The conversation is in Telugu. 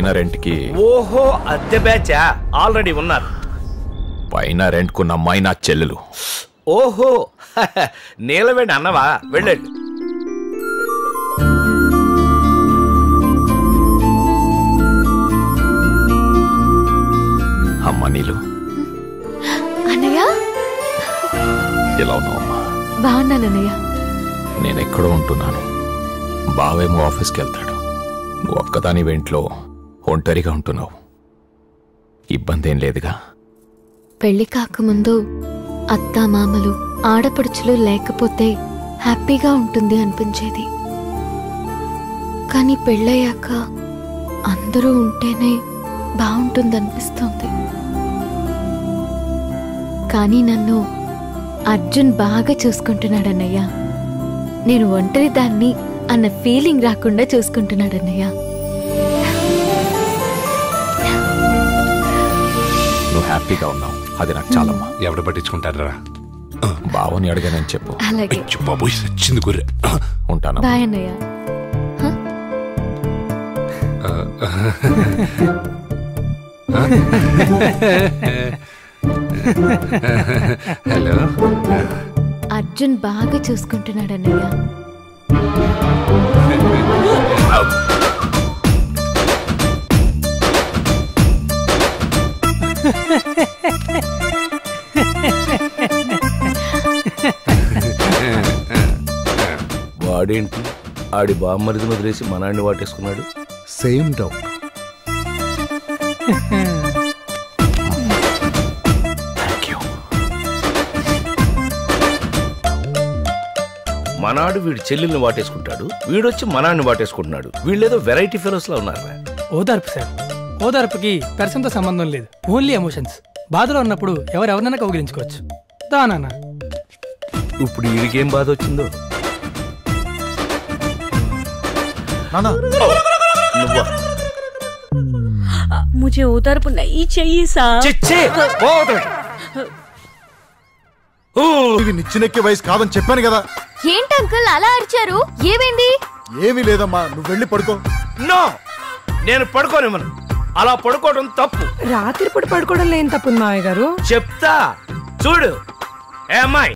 రెంట్కి ఓహో అద్దె బ్యాచా ఆల్రెడీ ఉన్నారు పైన రెంట్కున్న అమ్మాయి నా చెల్లెలు ఓహో నీలవేణి అన్నవా వెళ్ళండి అమ్మ నీళ్ళు అన్నయ్య ఎలా ఉన్నావమ్మా బాగున్నాను అన్నయ్య నేను ఎక్కడో ఉంటున్నాను బావేమో ఆఫీస్కి వెళ్తాడు నువ్వు ఒక్కదాని వెంట్లో ఒంటరిగా ఉంటున్నావు ఇబ్బంది ఏం లేదుగా పెళ్లి కాకముందు అత్త మామలు ఆడపడుచులు లేకపోతే హ్యాపీగా ఉంటుంది అనిపించేది కానీ పెళ్ళయ్యాక అందరూ ఉంటేనే బాగుంటుందనిపిస్తుంది కానీ నన్ను అర్జున్ బాగా చూసుకుంటున్నాడన్నయ్య నేను ఒంటరి దాన్ని అన్న ఫీలింగ్ రాకుండా చూసుకుంటున్నాడన్నయ్య నువ్వు హ్యాపీగా ఉన్నావు అది నాకు చాలమ్మా ఎవడ పట్టించుకుంటారా బావని అడిగానని చెప్పు అలాగే బాబోయ్ సచ్చింది గుర్రె ఉంటాను బాయ్ అన్నయ్య హలో అర్జున్ బాగా చూసుకుంటున్నాడన్నయ్య వాడేంటి ఆడి బామ్మరిదిని వదిలేసి మనాన్ని వాటేసుకున్నాడు సేమ్ డౌట్ థ్యాంక్ యూ మనాడు వీడి చెల్లెల్ని వాటేసుకుంటాడు వీడొచ్చి మనాన్ని వాటేసుకుంటున్నాడు వీళ్ళేదో వెరైటీ ఫెలోస్ లా ఉన్నారు ఓదార్పు సార్ ఓదార్పుకి పెర్సన్తో సంబంధం లేదు ఓన్లీ ఎమోషన్స్ బాధలో ఉన్నప్పుడు ఎవరెవరినైనా కౌగిలించుకోవచ్చు దా నాన్న ఇప్పుడు వీడికేం బాధ వచ్చిందో నానా నువ్వా मुझे उधर नहीं चाहिए साहब చిచ్చి పోవతలకి. ఊ, ఇది నిచ్చినెక్కే వయసు కాదని చెప్పాను కదా ఏంటి అంకుల్ అలా అరిచారు ఏమైంది ఏమీ లేదమ్మా నువ్వు వెళ్ళి పడుకో నో నేను పడుకోనివ్వను అలా పడుకోవడం తప్పు రాత్రిపూట పడుకోవడం లేని తప్పుంది మావయ్య గారు చెప్తా చూడు ఏ అమ్మాయి